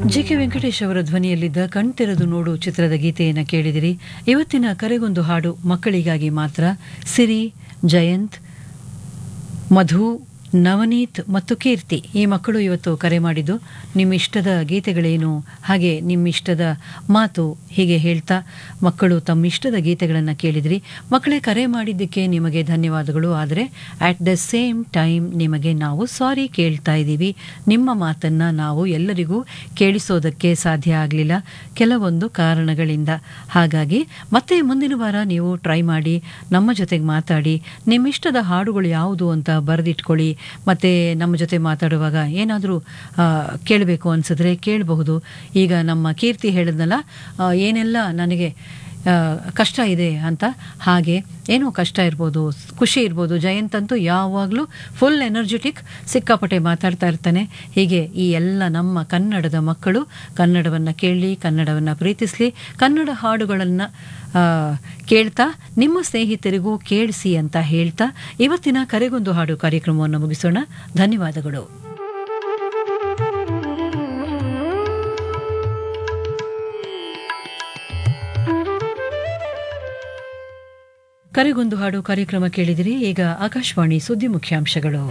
G K Venkatesh ಅವರ ಧ್ವನಿಯಲ್ಲಿದ್ದ ಕಣ್ತೆರೆದು ನೋಡು ಚಿತ್ರದ ಗೀತೆಯನ್ನು ಕೇಳಿದಿರಿ ಇವತ್ತಿನ ಕರೆಗೊಂದು ಹಾಡು ಮಕ್ಕಳಿಗಾಗಿ ಮಾತ್ರ ಸಿರಿ ಜಯಂತ್ ಮಧು ನವನೀತ್ ಮತ್ತು ಕೀರ್ತಿ ಈ ಮಕ್ಕಳು ಇವತ್ತು ಕರೆ ಮಾಡಿದ್ದು ನಿಮ್ಮ ಇಷ್ಟದ ಗೀತೆಗಳೇನು ಹಾಗೆ ನಿಮ್ಮ ಇಷ್ಟದ ಮಾತು ಹೀಗೆ ಹೇಳ್ತಾ ಮಕ್ಕಳು ತಮ್ಮ ಇಷ್ಟದ ಗೀತೆಗಳನ್ನು ಕೇಳಿದ್ರಿ ಮಕ್ಕಳೇ ಕರೆ ಮಾಡಿದ್ದಕ್ಕೆ ನಿಮಗೆ ಧನ್ಯವಾದಗಳು ಆದರೆ ಆಟ್ ದ ಸೇಮ್ ಟೈಮ್ ನಿಮಗೆ ನಾವು ಸಾರಿ ಕೇಳ್ತಾ ಇದ್ದೀವಿ ನಿಮ್ಮ ಮಾತನ್ನು ನಾವು ಎಲ್ಲರಿಗೂ ಕೇಳಿಸೋದಕ್ಕೆ ಸಾಧ್ಯ ಆಗಲಿಲ್ಲ ಕೆಲವೊಂದು ಕಾರಣಗಳಿಂದ ಹಾಗಾಗಿ ಮತ್ತೆ ಮುಂದಿನ ವಾರ ನೀವು ಟ್ರೈ ಮಾಡಿ ನಮ್ಮ ಜೊತೆಗೆ ಮಾತಾಡಿ ನಿಮ್ಮಿಷ್ಟದ ಹಾಡುಗಳು ಯಾವುದು ಅಂತ ಬರೆದಿಟ್ಕೊಳ್ಳಿ ಮತ್ತು ನಮ್ಮ ಜೊತೆ ಮಾತಾಡುವಾಗ ಏನಾದರೂ ಕೇಳಬೇಕು ಅನಿಸಿದ್ರೆ ಕೇಳಬಹುದು ಈಗ ನಮ್ಮ ಕೀರ್ತಿ ಹೇಳಿದ್ನಲ್ಲ ಆ, ಏನೆಲ್ಲ ನನಗೆ ಆ, ಕಷ್ಟ ಇದೆ ಅಂತ ಹಾಗೆ ಏನೋ ಕಷ್ಟ ಇರ್ಬೋದು ಖುಷಿ ಇರ್ಬೋದು ಜಯಂತ್ ಅಂತೂ ಯಾವಾಗಲೂ ಫುಲ್ ಎನರ್ಜೆಟಿಕ್ ಸಿಕ್ಕಾಪಟ್ಟೆ ಮಾತಾಡ್ತಾ ಇರ್ತಾನೆ ಹೀಗೆ ಈ ಎಲ್ಲ ನಮ್ಮ ಕನ್ನಡದ ಮಕ್ಕಳು ಕನ್ನಡವನ್ನು ಕೇಳಲಿ ಕನ್ನಡವನ್ನು ಪ್ರೀತಿಸಲಿ ಕನ್ನಡ ಹಾಡುಗಳನ್ನು ಕೇಳ್ತಾ ನಿಮ್ಮ ಸ್ನೇಹಿತರಿಗೂ ಕೇಳಿಸಿ ಅಂತ ಹೇಳ್ತಾ ಇವತ್ತಿನ ಕರೆಗೊಂದು ಹಾಡು ಕಾರ್ಯಕ್ರಮವನ್ನು ಮುಗಿಸೋಣ ಧನ್ಯವಾದಗಳು ಕರೆಗೊಂದು ಹಾಡು ಕಾರ್ಯಕ್ರಮ ಕೇಳಿದಿರಿ ಈಗ ಆಕಾಶವಾಣಿ ಸುದ್ದಿ ಮುಖ್ಯಾಂಶಗಳು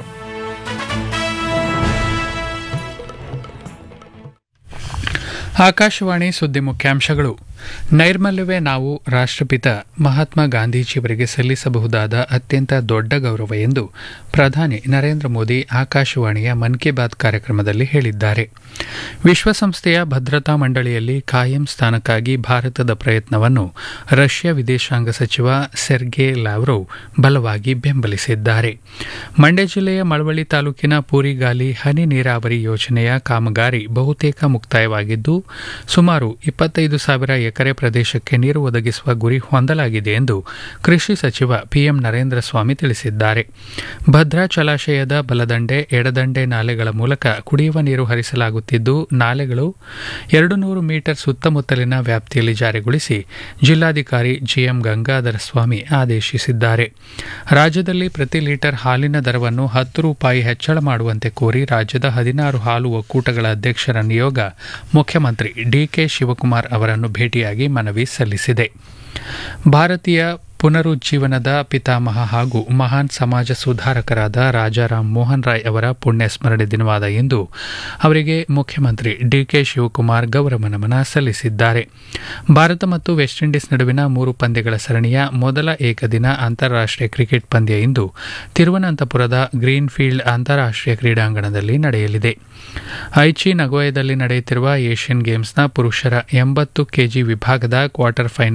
ಆಕಾಶವಾಣಿ ಸುದ್ದಿ ಮುಖ್ಯಾಂಶಗಳು ನೈರ್ಮಲ್ಯವೇ ನಾವು ರಾಷ್ಟ್ರಪಿತ ಮಹಾತ್ಮ ಗಾಂಧೀಜಿಯವರಿಗೆ ಸಲ್ಲಿಸಬಹುದಾದ ಅತ್ಯಂತ ದೊಡ್ಡ ಗೌರವ ಎಂದು ಪ್ರಧಾನಿ ನರೇಂದ್ರ ಮೋದಿ ಆಕಾಶವಾಣಿಯ ಮನ್ ಕಿ ಬಾತ್ ಕಾರ್ಯಕ್ರಮದಲ್ಲಿ ಹೇಳಿದ್ದಾರೆ ವಿಶ್ವಸಂಸ್ಥೆಯ ಭದ್ರತಾ ಮಂಡಳಿಯಲ್ಲಿ ಕಾಯಂ ಸ್ಥಾನಕ್ಕಾಗಿ ಭಾರತದ ಪ್ರಯತ್ನವನ್ನು ರಷ್ಯಾ ವಿದೇಶಾಂಗ ಸಚಿವ ಸೆರ್ಗೆ ಲಾವ್ರೋವ್ ಬಲವಾಗಿ ಬೆಂಬಲಿಸಿದ್ದಾರೆ ಮಂಡ್ಯ ಜಿಲ್ಲೆಯ ಮಳವಳ್ಳಿ ತಾಲೂಕಿನ ಪೂರಿಗಾಲಿ ಹನಿ ನೀರಾವರಿ ಯೋಜನೆಯ ಕಾಮಗಾರಿ ಬಹುತೇಕ ಮುಕ್ತಾಯವಾಗಿದ್ದು ಸುಮಾರು ಇಪ್ಪತ್ತೈದು ಸಾವಿರ ಎಕರೆ ಪ್ರದೇಶಕ್ಕೆ ನೀರು ಒದಗಿಸುವ ಗುರಿ ಹೊಂದಲಾಗಿದೆ ಎಂದು ಕೃಷಿ ಸಚಿವ ಪಿಎಂ ನರೇಂದ್ರ ಸ್ವಾಮಿ ತಿಳಿಸಿದ್ದಾರೆ ಭದ್ರಾ ಜಲಾಶಯದ ಬಲದಂಡೆ ಎಡದಂಡೆ ನಾಲೆಗಳ ಮೂಲಕ ಕುಡಿಯುವ ನೀರು ಹರಿಸಲಾಗುತ್ತಿದ್ದು ನಾಲೆಗಳು ಎರಡು ನೂರು ಮೀಟರ್ ಸುತ್ತಮುತ್ತಲಿನ ವ್ಯಾಪ್ತಿಯಲ್ಲಿ ಜಾರಿಗೊಳಿಸಿ ಜಿಲ್ಲಾಧಿಕಾರಿ ಜಿಎಂ ಗಂಗಾಧರ ಸ್ವಾಮಿ ಆದೇಶಿಸಿದ್ದಾರೆ ರಾಜ್ಯದಲ್ಲಿ ಪ್ರತಿ ಲೀಟರ್ ಹಾಲಿನ ದರವನ್ನು ಹತ್ತು ರೂಪಾಯಿ ಹೆಚ್ಚಳ ಮಾಡುವಂತೆ ಕೋರಿ ರಾಜ್ಯದ ಹದಿನಾರು ಹಾಲು ಒಕ್ಕೂಟಗಳ ಅಧ್ಯಕ್ಷರ ನಿಯೋಗ ಮುಖ್ಯಮಂತ್ರಿ ಡಿಕೆ ಶಿವಕುಮಾರ್ ಅವರನ್ನು ಭೇಟಿಯಾಗಿ ಮನವಿ ಸಲ್ಲಿಸಿದೆ ಭಾರತೀಯ ಪುನರುಜ್ಜೀವನದ ಪಿತಾಮಹ ಹಾಗೂ ಮಹಾನ್ ಸಮಾಜ ಸುಧಾರಕರಾದ ರಾಜಾರಾಮ್ ಮೋಹನ್ ರಾಯ್ ಅವರ ಪುಣ್ಯ ಸ್ಮರಣೆ ದಿನವಾದ ಇಂದು ಅವರಿಗೆ ಮುಖ್ಯಮಂತ್ರಿ ಡಿಕೆ ಶಿವಕುಮಾರ್ ಗೌರವ ನಮನ ಸಲ್ಲಿಸಿದ್ದಾರೆ ಭಾರತ ಮತ್ತು ವೆಸ್ಟ್ ಇಂಡೀಸ್ ನಡುವಿನ ಮೂರು ಪಂದ್ಯಗಳ ಸರಣಿಯ ಮೊದಲ ಏಕದಿನ ಅಂತಾರಾಷ್ಟ್ರೀಯ ಕ್ರಿಕೆಟ್ ಪಂದ್ಯ ಇಂದು ತಿರುವನಂತಪುರದ ಗ್ರೀನ್ಫೀಲ್ಡ್ ಅಂತಾರಾಷ್ಟ್ರೀಯ ಕ್ರೀಡಾಂಗಣದಲ್ಲಿ ನಡೆಯಲಿದೆ ಐಚಿ ನಗೋಯದಲ್ಲಿ ನಡೆಯುತ್ತಿರುವ ಏಷ್ಯನ್ ಗೇಮ್ಸ್ನ ಪುರುಷರ ಎಂಬತ್ತು ಕೆಜಿ ವಿಭಾಗದ ಕ್ವಾರ್ಟರ್ ಫೈನಲ್